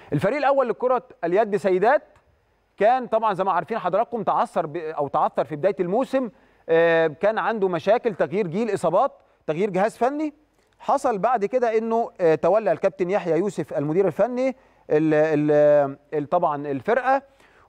الفريق الاول لكره اليد سيدات كان طبعا زي ما عارفين حضراتكم تعثر ب- او تعثر في بدايه الموسم آه، كان عنده مشاكل تغيير جيل اصابات تغيير جهاز فني حصل بعد كده انه آه، تولى الكابتن يحيى يوسف المدير الفني ال ال ال طبعا الفرقه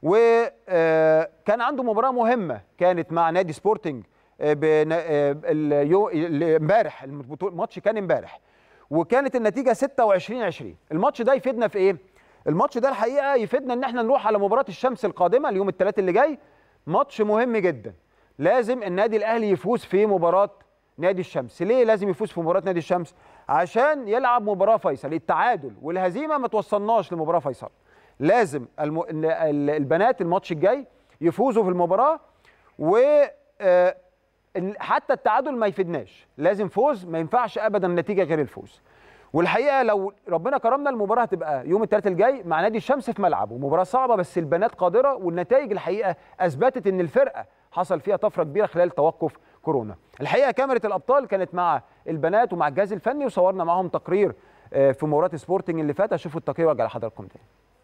وكان عنده مباراه مهمه كانت مع نادي سبورتنج آه، بن- آه، اليو- ال- امبارح البطول- الماتش كان امبارح وكانت النتيجه 26 20 الماتش ده يفيدنا في ايه الماتش ده الحقيقه يفيدنا ان احنا نروح على مباراه الشمس القادمه اليوم الثلاث اللي جاي ماتش مهم جدا لازم النادي الاهلي يفوز في مباراه نادي الشمس ليه لازم يفوز في مباراه نادي الشمس عشان يلعب مباراه فيصل التعادل والهزيمه ما توصلناش لمباراه فيصل لازم الم... ال- ال- البنات الماتش الجاي يفوزوا في المباراه و آه، ال- حتى التعادل ما يفيدناش لازم فوز ما ينفعش ابدا النتيجه غير الفوز والحقيقه لو ربنا كرمنا المباراه هتبقى يوم الثلاث الجاي مع نادي الشمس في ملعبه مباراه صعبه بس البنات قادره والنتائج الحقيقه اثبتت ان الفرقه حصل فيها طفره كبيره خلال توقف كورونا الحقيقه كاميرا الابطال كانت مع البنات ومع الجهاز الفني وصورنا معاهم تقرير آه، في مباراه سبورتنج اللي فات اشوفوا التقرير وارجع لحضراتكم تاني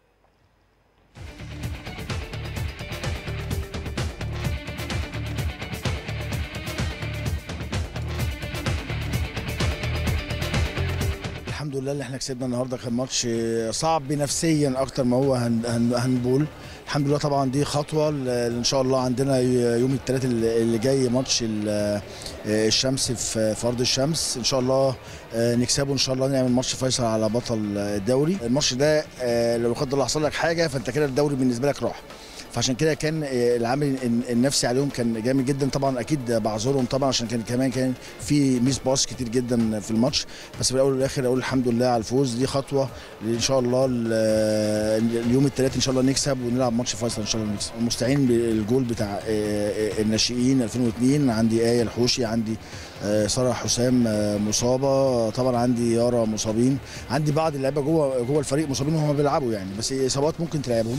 الحمد لله اللي احنا كسبنا النهارده كان ماتش صعب نفسيا اكتر ما هو هن- هن- هنقول الحمد لله طبعا دي خطوه ل- ان شاء الله عندنا يوم الثلاث اللي جاي ماتش ال- الشمس في في ارض الشمس ان شاء الله آه، نكسبه ان شاء الله نعمل ماتش فيصل على بطل الدوري الماتش ده آه، لو لا قدر الله حصل لك حاجه فانت كده الدوري بالنسبه لك راح فعشان كده كان آه، العامل الن- النفسي عليهم كان جامد جدا طبعا اكيد بعذرهم طبعا عشان كان كمان كان في ميس باص كتير جدا في الماتش بس في الاول والاخر اقول الحمد لله على الفوز دي خطوه ان شاء الله ال- اليوم الثلاث ان شاء الله نكسب ونلعب ماتش فيصل ان شاء الله نكسب مستعين بالجول بتاع آه، آه، الناشئين 2002 عندي ايه الحوشي عندي آه، ساره حسام آه، مصابه طبعا عندي يارا مصابين عندي بعض اللعيبه جوه جوه الفريق مصابين وهم بيلعبوا يعني بس اصابات ممكن تلعبهم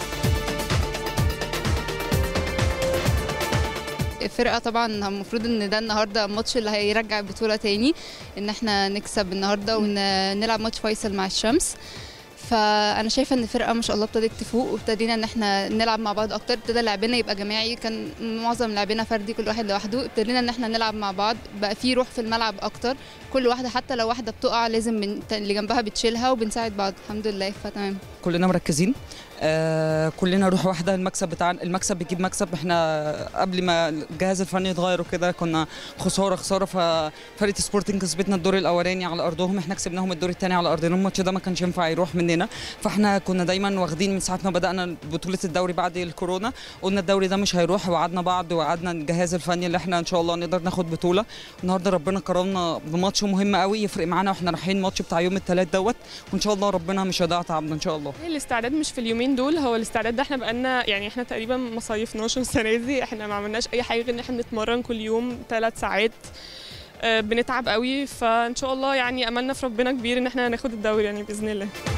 الفرقه طبعا المفروض ان ده النهارده الماتش اللي هيرجع البطوله تاني ان احنا نكسب النهارده ونلعب ماتش فيصل مع الشمس فانا شايفه ان الفرقه ما شاء الله ابتدت تفوق وابتدينا ان احنا نلعب مع بعض اكتر ابتدى لعبنا يبقى جماعي كان معظم لعبنا فردي كل واحد لوحده ابتدينا ان احنا نلعب مع بعض بقى في روح في الملعب اكتر كل واحده حتى لو واحده بتقع لازم من اللي جنبها بتشيلها وبنساعد بعض الحمد لله فتمام كلنا مركزين آه كلنا روح واحده المكسب بتاعنا المكسب بيجيب مكسب احنا قبل ما الجهاز الفني يتغير وكده كنا خساره خساره ففرقه سبورتنج كسبتنا الدور الاولاني على ارضهم احنا كسبناهم الدور الثاني على ارضنا الماتش ده ما كانش ينفع يروح مننا فاحنا كنا دايما واخدين من ساعه ما بدانا بطوله الدوري بعد الكورونا قلنا الدوري ده مش هيروح وعدنا بعض وعدنا الجهاز الفني اللي احنا ان شاء الله نقدر ناخد بطوله النهارده ربنا كرمنا بماتش مهم قوي يفرق معانا واحنا رايحين الماتش بتاع يوم الثلاث دوت وان شاء الله ربنا مش هيضيع تعبنا ان شاء الله الاستعداد مش في اليومين دول هو الاستعداد ده احنا بقالنا يعني احنا تقريبا ما صيفناش السنه دي احنا ما عملناش اي حاجه غير ان احنا نتمرن كل يوم ثلاث ساعات آه، بنتعب قوي فان شاء الله يعني املنا في ربنا كبير ان احنا هناخد الدوري يعني باذن الله